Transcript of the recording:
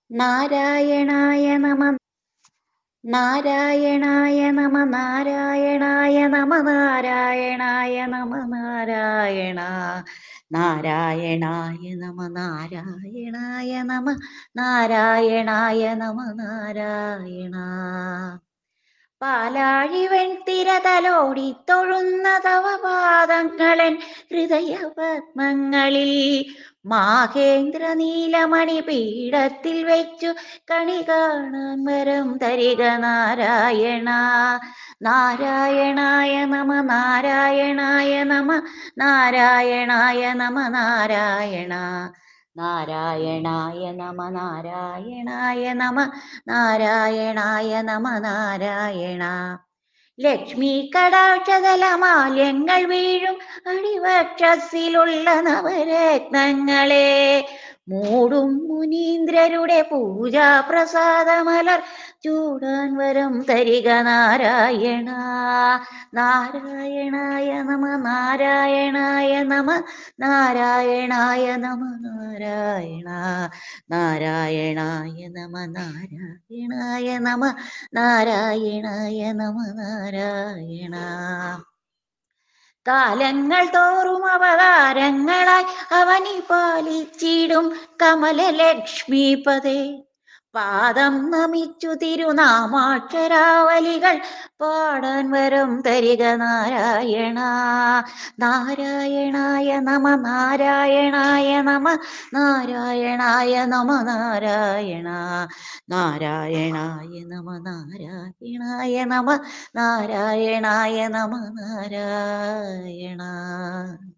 നാരായണായ നമ നാരായണായ നമ നാരായണായ നമ നാരായണായ നമ നാരായണ നാരായണായ നമ നാരായണായ നമ നാരായണായ നമ നാരായണ പാലാഴി വെൺതിര തലോടി തൊഴുന്ന തവ പാദങ്ങളൻ ഹൃദയപത്മങ്ങളിൽ മാഹേന്ദ്ര നീലമണി പീഠത്തിൽ വെച്ചു കണി കാണാൻ വരം തരിക നാരായണ നാരായണായ നമ നാരായണായ നമ നാരായണായ നമ നാരായണ നാരായണായ നമ നാരായണായ നമ നാരായണായ നമ നാരായണ ലക്ഷ്മി കടാക്ഷതലമാല്യങ്ങൾ വീഴും അടിവക്ഷസിലുള്ള നവരത്നങ്ങളെ മൂടും മുനീന്ദ്രരുടെ പൂജാ പ്രസാദമലർ ചൂടാൻ വരം തരിക നാരായണ നാരായണായ നമ നാരായണായ നമ നാരായണായ നമ നാരായണ നാരായണായ നമ നാരായണായ നമ നാരായണായ നമ നാരായണ കാലങ്ങൾ തോറും അവതാരങ്ങളായി അവനി പാലിച്ചിടും കമലലക്ഷ്മിപതേ പാദം നമിച്ചു തിരുനാമാക്ഷരാവലികൾ പാടാൻ വരം തരിക നാരായണ നാരായണായ നമ നാരായണായ നമ നാരായണായ നമ നാരായണ നാരായണായ നമ നാരായണായ നമ നാരായണായ നമ നാരായണ